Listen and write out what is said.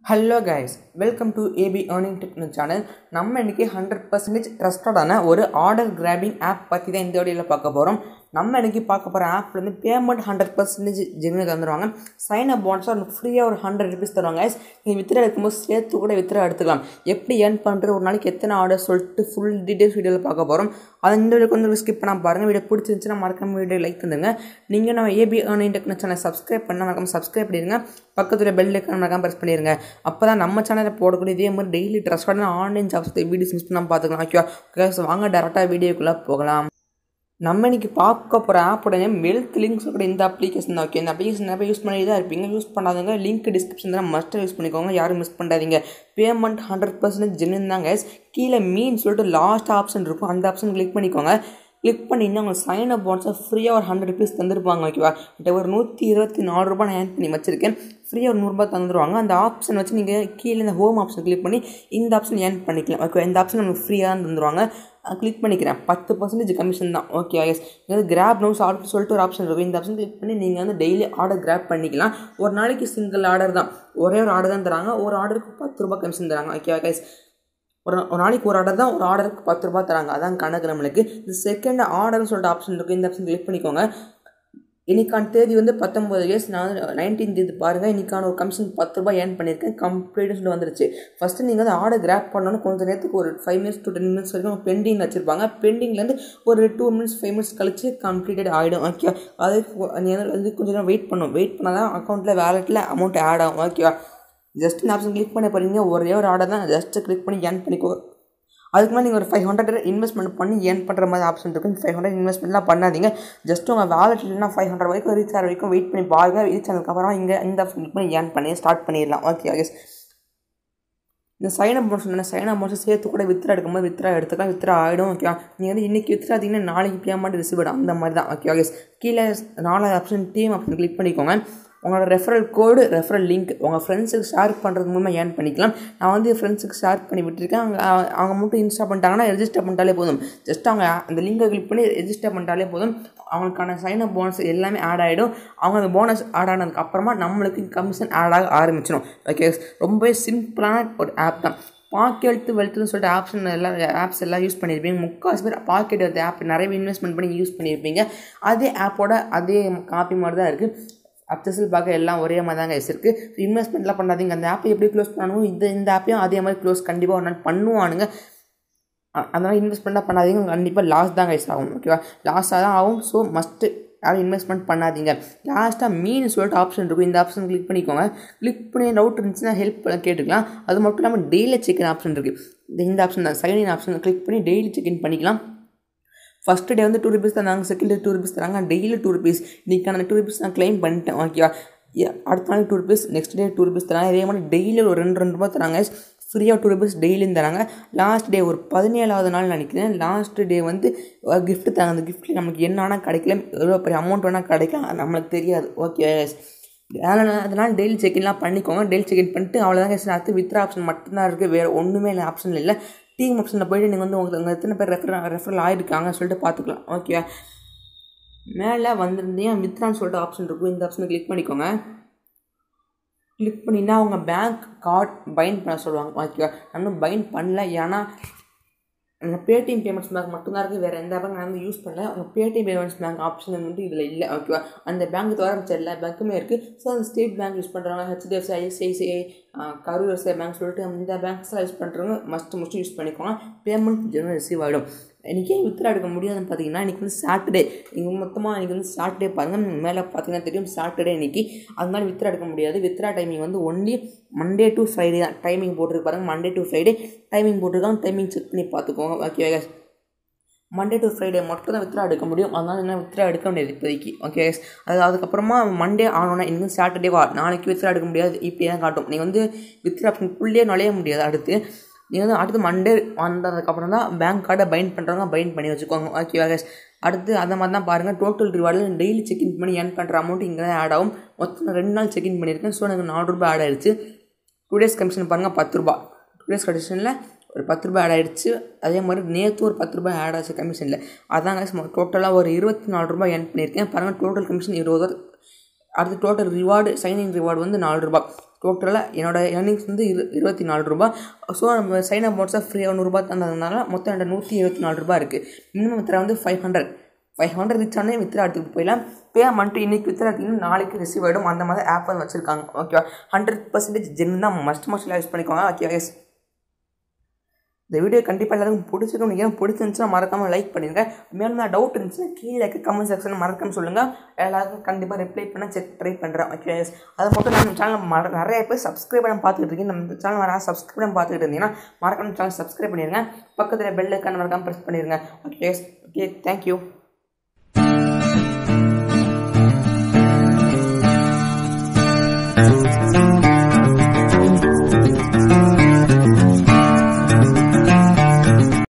hello guys welcome to A B earning techno channel நம்ம இன்றைக்கி hundred percentage ட்ரஸ்டடான ஒரு order grabbing app பற்றி தான் இந்த வீடியோவில் பார்க்க போகிறோம் நம்ம இன்றைக்கி பார்க்க போகிற ஆப்பில் வந்து பேமெண்ட் ஹண்ட்ரட் பர்சன்டேஜ் ஜென்யூன் தந்துடுவாங்க சைன் அப் பான்ஸாக ஃப்ரீயாக ஒரு ஹண்ட்ரட் ருபீஸ் தருவாங்க கைஸ் நீங்கள் வித்ரா எடுக்கும்போது சேர்த்து கூட வித்ரா எடுத்துக்கலாம் எப்படி ஏர்ன் பண்ணுறது ஒரு நாளைக்கு எத்தனை ஆர்டர் சொல்லிட்டு ஃபுல் டீட்டெயில்ஸ் வீடியோவில் பார்க்க போகிறோம் அதை இந்த வீடியோ கொஞ்சம் ஸ்கிப் பண்ணால் பாருங்கள் வீடியோ பிடிச்சிருந்துச்சுன்னா மறக்காம வீடியோ லைக் தந்துங்க நீங்கள் நம்ம AB earning techno channel subscribe பண்ணால் மறக்காம சப்ஸ்கிரைப் பண்ணிடுங்க பக்கத்தில் பெல் ஐக்கான மறக்காம ப்ரெஸ் பண்ணிடுங்க அப்போ தான் நம்ம சேனலில் போடக்கூடிய இதே மாதிரி டெய்லி ட்ரஸ்டான ஆன்லைன் ஜாப்ஸ் வீடியோஸ் மிஸ் பண்ணாமல் பார்த்துக்கலாம் ஓகேவா ஓகே வாங்க டேரெக்டாக வீடியோக்குள்ளே போகலாம் நம்ம இன்றைக்கி பார்க்க போகிற ஆப்போட நேம் வெல்த் லிங்க்ஸ் கூட இந்த அப்ளிகேஷன் ஓகே இந்த அப்ளிகேஷன் நிறைய யூஸ் பண்ணி தான் இருப்பீங்க யூஸ் பண்ணாதவங்க லிங்க் டிஸ்கிரிப்ஷன் தான் மஸ்ட்டாக யூஸ் பண்ணிக்கோங்க யாரும் மிஸ் பண்ணாதீங்க பேமெண்ட் ஹண்ட்ரட் பர்சன்டேஜ் ஜென்யூன் தான் கைஸ் கீழே மீன் சொல்லிட்டு லாஸ்ட் ஆப்ஷன் இருக்கும் அந்த ஆப்ஷன் கிளிக் பண்ணிக்கோங்க கிளிக் பண்ணிங்கன்னா உங்களுக்கு சைன் அப் பான்ஸாக ஃப்ரீயாக ஒரு ஹண்ட்ரட் ருபீஸ் தந்துருப்பாங்க ஓகேவா கிட்ட ஒரு நூற்றி இருபத்தி நாலு ரூபாய் நான் ஏர்ன் பண்ணி வச்சிருக்கேன் ஃப்ரீயாக ஒரு நூறுரூபா தந்துருவாங்க அந்த ஆப்ஷன் வச்சு நீங்கள் கீழே இந்த ஹோம் ஆப்ஷன் கிளிக் பண்ணி இந்த ஆப்ஷன் ஏர்ன் பண்ணிக்கலாம் ஓகே இந்த ஆப்ஷன் நமக்கு ஃப்ரீயாக தான் தந்துருவாங்க கிளிக் பண்ணிக்கிறேன் பத்து பர்சன்டேஜ் கமிஷன் தான் ஓகே எஸ் இது கிராப் நோஸ் ஆர்டர் சொல்லிட்டு ஒரு ஆப்ஷன் இருக்கும் இந்த ஆப்ஷன் கிளிக் பண்ணி நீங்கள் வந்து டெய்லி ஆர்டர் கிராப் பண்ணிக்கலாம் ஒரு நாளைக்கு சிங்கிள் ஆர்டர் தான் ஒரே ஒரு ஆர்டர் தான் தராங்க ஒரு ஆர்டருக்கு பத்து ரூபா கமிஷன் தராங்க ஓகே கைஸ் ஒரு ஒரு நாளைக்கு ஒரு ஆர்டர் தான் ஒரு ஆர்டருக்கு பத்து ரூபா தராங்க அதான் கணக்கு நம்மளுக்கு இந்த செகண்ட் ஆர்டர்னு சொல்லிட்டு ஆப்ஷன் இருக்குது இந்த ஆப்ஷன் கிளிக் பண்ணிக்கோங்க இன்னைக்கான தேதி வந்து பத்தொம்பது இயர்ஸ் நான் நைன்டீன் தேதி பாருங்கள் இன்றைக்கான ஒரு கமிஷன் பத்து ரூபாய் ஏர்ன் பண்ணியிருக்கேன் கம்ப்ளீட்னு சொல்லி வந்துருச்சு ஃபஸ்ட்டு நீங்கள் வந்து ஆர்டர் கிராப் பண்ணணும் கொஞ்சம் நேரத்துக்கு ஒரு five minutes to ten minutes வரைக்கும் பெண்டிங் வச்சுருப்பாங்க பெண்டிங்லேருந்து ஒரு டூ மினிட்ஸ் ஃபைவ் மினிட்ஸ் கழிச்சு கம்ப்ளீட்டட் ஆகிடும் ஓகே அதுக்கு நீங்கள் வந்து கொஞ்சம் நேரம் வெயிட் பண்ணணும் வெயிட் பண்ணால் தான் அக்கௌண்ட்டில் வேலெட்டில் அமௌண்ட் ஆட் ஆகும் ஓகேவா ஜஸ்ட் இந்த ஆப்ஷன் கிளிக் பண்ண போகிறீங்க ஒரே ஒரு ஆர்டர் தான் ஜஸ்ட்டு கிளிக் பண்ணி ஏர்ன் பண்ணிக்கோ அதுக்கு மேலே நீங்கள் ஒரு ஃபைவ் ஹண்ட்ரட் இன்வெஸ்ட்மெண்ட் பண்ணி ஏர்ன் பண்ணுற மாதிரி ஆப்ஷன் இருக்குது ஃபைவ் ஹண்ட்ரட் இன்வெஸ்ட்மெண்ட்லாம் பண்ணாதீங்க ஜஸ்ட் உங்கள் வேலெட் இல்லைனா ஃபைவ் ஹண்ட்ரட் வரைக்கும் ரீச் ஆகிற வரைக்கும் வெயிட் பண்ணி பாருங்கள் ரீச் ஆனதுக்கப்புறம் இங்கே இந்த ஆப்ஷன் கிளிக் பண்ணி ஏர்ன் பண்ணி ஸ்டார்ட் பண்ணிடலாம் ஓகே ஓகே இந்த சைன் அப் சொன்னேன் சைன் அப் சேர்த்து கூட வித்ரா எடுக்கும்போது வித்ரா எடுத்துக்கலாம் வித்ரா ஆகிடும் ஓகே நீங்கள் வந்து இன்றைக்கி வித்ராதிங்கன்னா நாளைக்கு பேமெண்ட் ரிசீவ் ஆகிடும் அந்த மாதிரி தான் ஓகே ஓகே கீழே நாலாவது ஆப்ஷன் டீம் ஆப்ஷன் கிளிக் பண்ணிக்கோங்க உங்களோட ரெஃபரல் கோடு ரெஃபரல் லிங்க் உங்கள் ஃப்ரெண்ட்ஸுக்கு ஷேர் பண்ணுறது மூலமாக ஏர்ன் பண்ணிக்கலாம் நான் வந்து ஃப்ரெண்ட்ஸுக்கு ஷேர் பண்ணி விட்டுருக்கேன் அவங்க அவங்க மட்டும் இன்ஸ்டால் பண்ணிட்டாங்கன்னா ரெஜிஸ்டர் பண்ணிட்டாலே போதும் ஜஸ்ட் அவங்க அந்த லிங்கை கிளிக் பண்ணி ரெஜிஸ்டர் பண்ணிட்டாலே போதும் அவங்களுக்கான சைன் அப் போனஸ் எல்லாமே ஆட் ஆகிடும் அவங்க அந்த போனஸ் ஆட் ஆனதுக்கு அப்புறமா நம்மளுக்கு கமிஷன் ஆட் ஆக ஆரம்பிச்சிடும் ஓகே ரொம்பவே சிம்பிளான ஒரு ஆப் தான் பாக்கெட் வெல்த்னு சொல்லிட்டு ஆப்ஷன் எல்லாம் ஆப்ஸ் எல்லாம் யூஸ் பண்ணியிருப்பீங்க முக்கால்வாசி பேர் பாக்கெட் வெல்த் ஆப் நிறைய இன்வெஸ்ட்மெண்ட் பண்ணி யூஸ் பண்ணியிருப்பீங்க அதே ஆப்போட அதே காப்பி மாதிரி தான் இருக்குது அப்டஸில் பார்க்க எல்லாம் ஒரே மாதிரி தாங்க இருக்குது இன்வெஸ்ட்மெண்ட்லாம் பண்ணாதீங்க அந்த ஆப்பை எப்படி க்ளோஸ் பண்ணணும் இந்த இந்த ஆப்பையும் அதே மாதிரி க்ளோஸ் கண்டிப்பாக ஒரு நாள் பண்ணுவானுங்க அதனால் இன்வெஸ்ட்மெண்ட்டாக பண்ணாதீங்க கண்டிப்பாக லாஸ் தான் கைஸ் ஆகும் ஓகேவா லாஸாக தான் ஆகும் ஸோ மஸ்ட்டு யாரும் இன்வெஸ்ட்மெண்ட் பண்ணாதீங்க லாஸ்ட்டாக மீன் சொல்லிட்டு ஆப்ஷன் இருக்கும் இந்த ஆப்ஷன் கிளிக் பண்ணிக்கோங்க கிளிக் பண்ணி டவுட் இருந்துச்சுன்னா ஹெல்ப் கேட்டுக்கலாம் அது மட்டும் இல்லாமல் டெய்லி செக்இன் ஆப்ஷன் இருக்குது இந்த ஆப்ஷன் தான் சைன் இன் ஆப்ஷன் கிளிக் பண்ணி டெய்லி செக்இன் பண்ணிக்கலாம் ஃபஸ்ட்டு டே வந்து டூ ருபீஸ் தராங்க செகண்ட் டே டூ ருபீஸ் தராங்க டெய்லி டூ ருபீஸ் இன்றைக்கான டூ ருபீஸ் நான் க்ளைம் பண்ணிட்டேன் ஓகேவா அடுத்த நாள் two rupees next day two rupees தராங்க இதே மாதிரி டெய்லி ஒரு ரெண்டு ரெண்டு ரூபா தராங்க ஃப்ரீயாக டூ ருபீஸ் டெய்லியும் தராங்க லாஸ்ட் டே ஒரு பதினேழாவது நாள் நினைக்கிறேன் லாஸ்ட் டே வந்து கிஃப்ட் தராங்க அந்த கிஃப்ட்டில் நமக்கு என்ன வேணால் கிடைக்கல எவ்வளோ பெரிய அமௌண்ட் வேணால் கிடைக்கலாம் நம்மளுக்கு தெரியாது ஓகே அதனால் டெய்லி செக்இன்லாம் பண்ணிக்கோங்க டெய்லி செக்இன் பண்ணிட்டு அவ்வளோதாங்க அடுத்து வித்ரா ஆப்ஷன் மட்டும்தான் இருக்குது வேறு ஒன்றுமே இல்லை ஆப்ஷன் இல்லை டீம் ஆப்ஷனில் போய்ட்டு நீங்கள் வந்து உங்களுக்கு எத்தனை பேர் ரெஃபர் ரெஃபரல் ஆகிருக்காங்கன்னு சொல்லிட்டு பார்த்துக்கலாம் ஓகே மேலே வந்திருந்தீங்க வித்ரான்னு சொல்லிட்டு ஆப்ஷன் இருக்கும் இந்த ஆப்ஷனை கிளிக் பண்ணிக்கோங்க கிளிக் பண்ணினா அவங்க பேங்க் கார்டு பைண்ட் பண்ண சொல்லுவாங்க ஓகேவா நான் பைண்ட் பண்ணல ஏன்னா அந்த பேடிஎம் பேமெண்ட்ஸ் பேங்க் மட்டும்தான் இருக்குது வேறு எந்த பேங்க் நான் வந்து யூஸ் பண்ணல அவங்க பேடிஎம் பேமெண்ட்ஸ் பேங்க் ஆப்ஷன் வந்து இதில் இல்லை ஓகேவா அந்த பேங்க் தவிர மிச்சம் எல்லா பேங்க்குமே இருக்குது ஸோ அந்த ஸ்டேட் பேங்க் யூஸ் பண்ணுறாங்க HDFC ICICI Karur Vysya bank சொல்லிட்டு இந்த பேங்க்ஸ்லாம் யூஸ் பண்ணுறவங்க மஸ்ட் மஸ்ட் யூஸ் பண்ணிக்கோங்க பேமெண்ட் ஜெனரல் ரிசீவ் ஆகிடும் இன்றைக்கி ஏன் வித்ரா எடுக்க முடியாதுன்னு பார்த்தீங்கன்னா இன்றைக்கி வந்து சாட்டர்டே இங்கே மொத்தமாக இன்றைக்கி வந்து சாட்டர்டே பாருங்கள் மேலே பார்த்தீங்கன்னா தெரியும் சாட்டர்டே இன்றைக்கி அதனால வித்ரா எடுக்க முடியாது வித்ரா டைமிங் வந்து ஒன்லி மண்டே டு ஃப்ரைடே தான் டைமிங் போட்டிருக்கு பாருங்கள் மண்டே டு ஃப்ரைடே டைமிங் போட்டிருக்காங்க டைமிங் செக் பண்ணி பார்த்துக்கோங்க ஓகே மண்டே டு ஃப்ரைடே மட்டும் தான் வித்ரா எடுக்க முடியும் அதனால் என்ன வித்ரா எடுக்க முடியாது இப்போதைக்கு ஓகே அது அதுக்கப்புறமா மண்டே ஆனோன்னா இன்னும் சாட்டர்டே வா நாளைக்கு வித்ரா எடுக்க முடியாது இப்படி தான் காட்டும் நீங்கள் வந்து வித்ரா ஆப்ஷனுக்குள்ளேயே நுழைய முடியாது அடுத்து நீங்கள் வந்து அடுத்து மண்டே வந்ததுக்கப்புறம் தான் பேங்க் கார்டை பைண்ட் பண்ணுறவங்க பைண்ட் பண்ணி வச்சுக்கோங்க ஓகேவா கேஸ் அடுத்து அந்த மாதிரி தான் பாருங்கள் டோட்டல் ரிவார்டில் டெய்லி செக்இன் பண்ணி ஏர்ன் பண்ணுற அமௌண்ட் இங்கே தான் ஆட் ஆகும் மொத்தம் ரெண்டு நாள் செக்இன் பண்ணியிருக்கேன் ஸோ எனக்கு நாலு ரூபாய் ஆட் ஆயிடுச்சு டூ டேஸ் கமிஷன் பாருங்கள் பத்து ரூபா டூ டேஸ் கமிஷனில் ஒரு பத்து ரூபாய் ஆட் ஆகிடுச்சு அதே மாதிரி நேற்று ஒரு பத்து ரூபாய் ஆட் ஆச்சு கமிஷனில் அதாங்க டோட்டலாக ஒரு இருபத்தி நாலு ரூபாய் ஏர்ன் பண்ணியிருக்கேன் பாருங்கள் டோட்டல் கமிஷன் இருபது அடுத்து டோட்டல் ரிவார்டு சைனிங் ரிவார்டு வந்து நாலு ரூபா டோட்டலாக என்னோட ஏர்னிங்ஸ் வந்து இரு இருபத்தி நாலு ரூபா ஸோ நம்ம சைன் அப் மோட்ஸாக ஃப்ரீயாக நூறுரூபா தந்ததுனால மொத்தம் என்கிட்ட நூற்றி இருபத்தி நாலு ரூபா இருக்குது மினிமம் வித்ரா வந்து five hundred five hundred reach ஆனால் வித்ரா எடுத்துக்கிட்டு போயிடலாம் பேமெண்ட்டு இன்றைக்கி வித்ரா எடுத்திங்கன்னா நாளைக்கு ரிசீவ் ஆகிடும் அந்த மாதிரி ஆப் வந்து வச்சுருக்காங்க ஓகேவா ஹண்ட்ரட் பர்சன்டேஜ் ஜென் தான் மஸ்ட் மஸ்ட் யூஸ் பண்ணிக்கோங்க ஓகே எஸ் இந்த வீடியோ கண்டிப்பாக எல்லாருக்கும் பிடிச்சிருக்கும் நீங்கள் பிடிச்சிருந்துச்சுன்னா மறக்காமல் லைக் பண்ணிடுங்க மேலும் நான் டவுட் இருந்துச்சுன்னா கீழே இருக்க கமெண்ட் செக்ஷனில் மறக்காம சொல்லுங்கள் எல்லாருக்கும் கண்டிப்பாக ரிப்ளை பண்ண செக் ட்ரை பண்ணுறேன் ஓகே அது மட்டும் நம்ம சேனல் மற நிறைய பேர் சப்ஸ்கிரைப் பண்ண பார்த்துட்டு இருக்கீங்க நம்ம சேனல் நிறையா சப்ஸ்கிரைப் பண்ண பார்த்துட்டு இருந்தீங்கன்னா மறக்காம சேனல் சப்ஸ்கிரைப் பண்ணிடுங்க பக்கத்தில் பெல் ஐக்கான மறக்காம ப்ரெஸ் பண்ணிடுங்க ஓகே ஓகே தேங்க்யூ